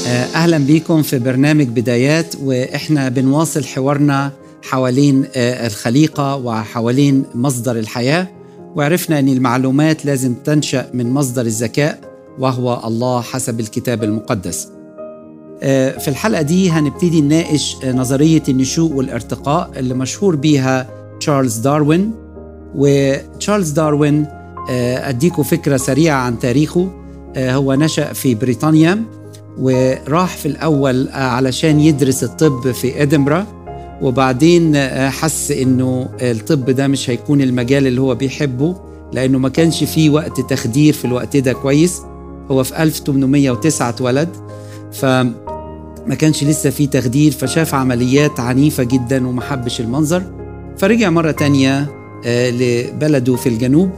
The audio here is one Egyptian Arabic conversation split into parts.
اهلا بيكم في برنامج بدايات واحنا بنواصل حوارنا حوالين الخليقه وحوالين مصدر الحياه وعرفنا ان المعلومات لازم تنشا من مصدر الذكاء وهو الله حسب الكتاب المقدس. في الحلقه دي هنبتدي نناقش نظريه النشوء والارتقاء اللي مشهور بيها تشارلز داروين وتشارلز داروين اديكم فكره سريعه عن تاريخه هو نشا في بريطانيا وراح في الأول علشان يدرس الطب في إدنبرا وبعدين حس إنه الطب ده مش هيكون المجال اللي هو بيحبه لأنه ما كانش فيه وقت تخدير في الوقت ده كويس هو في 1809 اتولد فما كانش لسه فيه تخدير فشاف عمليات عنيفة جدا وما حبش المنظر فرجع مرة تانية لبلده في الجنوب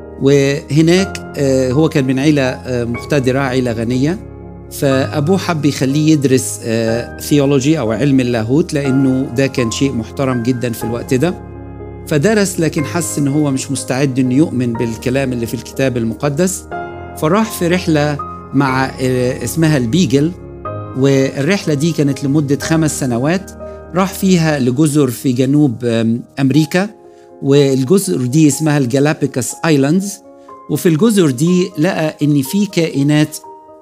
وهناك هو كان من عيلة مقتدرة عيلة غنية فأبوه حب يخليه يدرس ثيولوجي أو علم اللاهوت لأنه ده كان شيء محترم جدا في الوقت ده فدرس لكن حس إن هو مش مستعد إنه يؤمن بالكلام اللي في الكتاب المقدس فراح في رحلة مع اسمها البيجل والرحلة دي كانت لمدة خمس سنوات راح فيها لجزر في جنوب أمريكا والجزر دي اسمها الجالابيكس ايلاندز وفي الجزر دي لقى ان في كائنات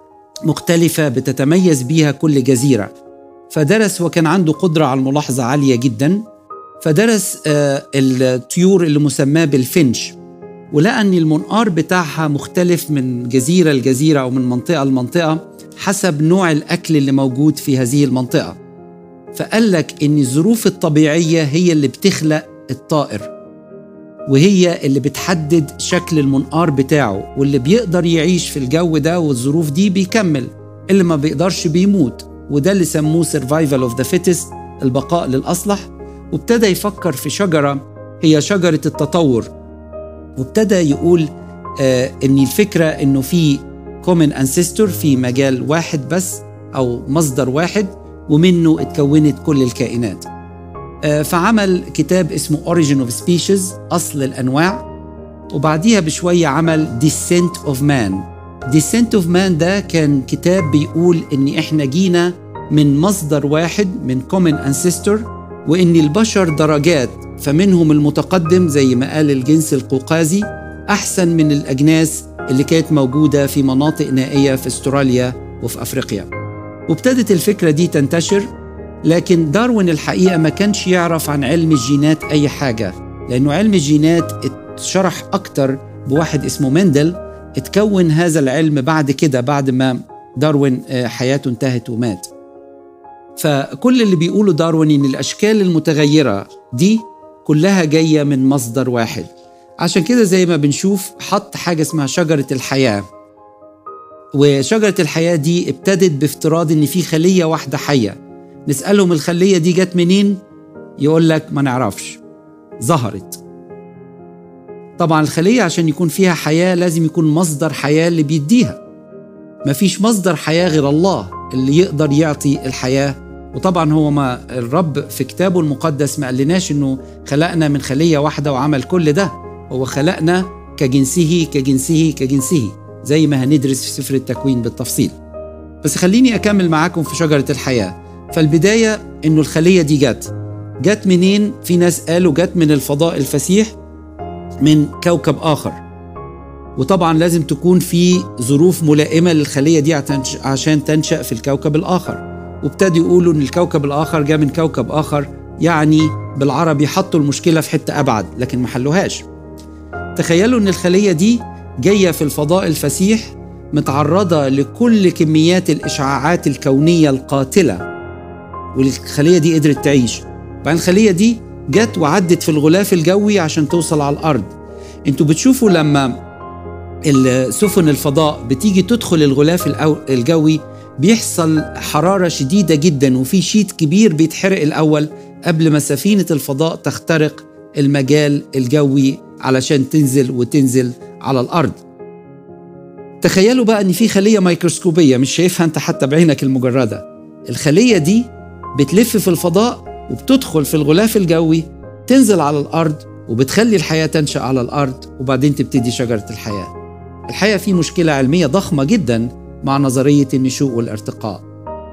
مختلفة بتتميز بيها كل جزيرة فدرس وكان عنده قدرة على الملاحظة عالية جدا فدرس آه الطيور اللي مسماه بالفنش ولقى ان المنقار بتاعها مختلف من جزيرة لجزيرة أو من منطقة لمنطقة حسب نوع الأكل اللي موجود في هذه المنطقة فقال لك ان الظروف الطبيعية هي اللي بتخلق الطائر وهي اللي بتحدد شكل المنقار بتاعه واللي بيقدر يعيش في الجو ده والظروف دي بيكمل اللي ما بيقدرش بيموت وده اللي سموه survival of the fittest البقاء للأصلح وابتدى يفكر في شجرة هي شجرة التطور وابتدى يقول آه ان الفكرة انه في common ancestor في مجال واحد بس او مصدر واحد ومنه اتكونت كل الكائنات فعمل كتاب اسمه Origin of Species أصل الأنواع وبعديها بشوية عمل Descent of Man Descent of Man ده كان كتاب بيقول إن إحنا جينا من مصدر واحد من common ancestor وإن البشر درجات فمنهم المتقدم زي ما قال الجنس القوقازي أحسن من الأجناس اللي كانت موجودة في مناطق نائية في استراليا وفي أفريقيا وابتدت الفكرة دي تنتشر لكن داروين الحقيقه ما كانش يعرف عن علم الجينات اي حاجه لانه علم الجينات اتشرح اكتر بواحد اسمه مندل اتكون هذا العلم بعد كده بعد ما داروين حياته انتهت ومات فكل اللي بيقوله داروين ان الاشكال المتغيره دي كلها جايه من مصدر واحد عشان كده زي ما بنشوف حط حاجه اسمها شجره الحياه وشجره الحياه دي ابتدت بافتراض ان في خليه واحده حيه نسألهم الخلية دي جت منين؟ يقول لك ما نعرفش ظهرت طبعا الخلية عشان يكون فيها حياة لازم يكون مصدر حياة اللي بيديها مفيش مصدر حياة غير الله اللي يقدر يعطي الحياة وطبعا هو ما الرب في كتابه المقدس ما قالناش انه خلقنا من خلية واحدة وعمل كل ده هو خلقنا كجنسه كجنسه كجنسه زي ما هندرس في سفر التكوين بالتفصيل بس خليني أكمل معاكم في شجرة الحياة فالبداية إنه الخلية دي جت جت منين؟ في ناس قالوا جت من الفضاء الفسيح من كوكب آخر وطبعا لازم تكون في ظروف ملائمة للخلية دي عشان تنشأ في الكوكب الآخر وابتدوا يقولوا إن الكوكب الآخر جاء من كوكب آخر يعني بالعربي حطوا المشكلة في حتة أبعد لكن ما حلوهاش تخيلوا إن الخلية دي جاية في الفضاء الفسيح متعرضة لكل كميات الإشعاعات الكونية القاتلة والخليه دي قدرت تعيش بعدين الخليه دي جت وعدت في الغلاف الجوي عشان توصل على الارض انتوا بتشوفوا لما السفن الفضاء بتيجي تدخل الغلاف الجوي بيحصل حراره شديده جدا وفي شيت كبير بيتحرق الاول قبل ما سفينه الفضاء تخترق المجال الجوي علشان تنزل وتنزل على الارض تخيلوا بقى ان في خليه ميكروسكوبيه مش شايفها انت حتى بعينك المجرده الخليه دي بتلف في الفضاء وبتدخل في الغلاف الجوي تنزل على الارض وبتخلي الحياه تنشا على الارض وبعدين تبتدي شجره الحياه. الحقيقه في مشكله علميه ضخمه جدا مع نظريه النشوء والارتقاء.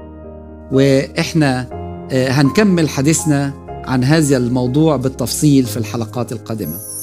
واحنا هنكمل حديثنا عن هذا الموضوع بالتفصيل في الحلقات القادمه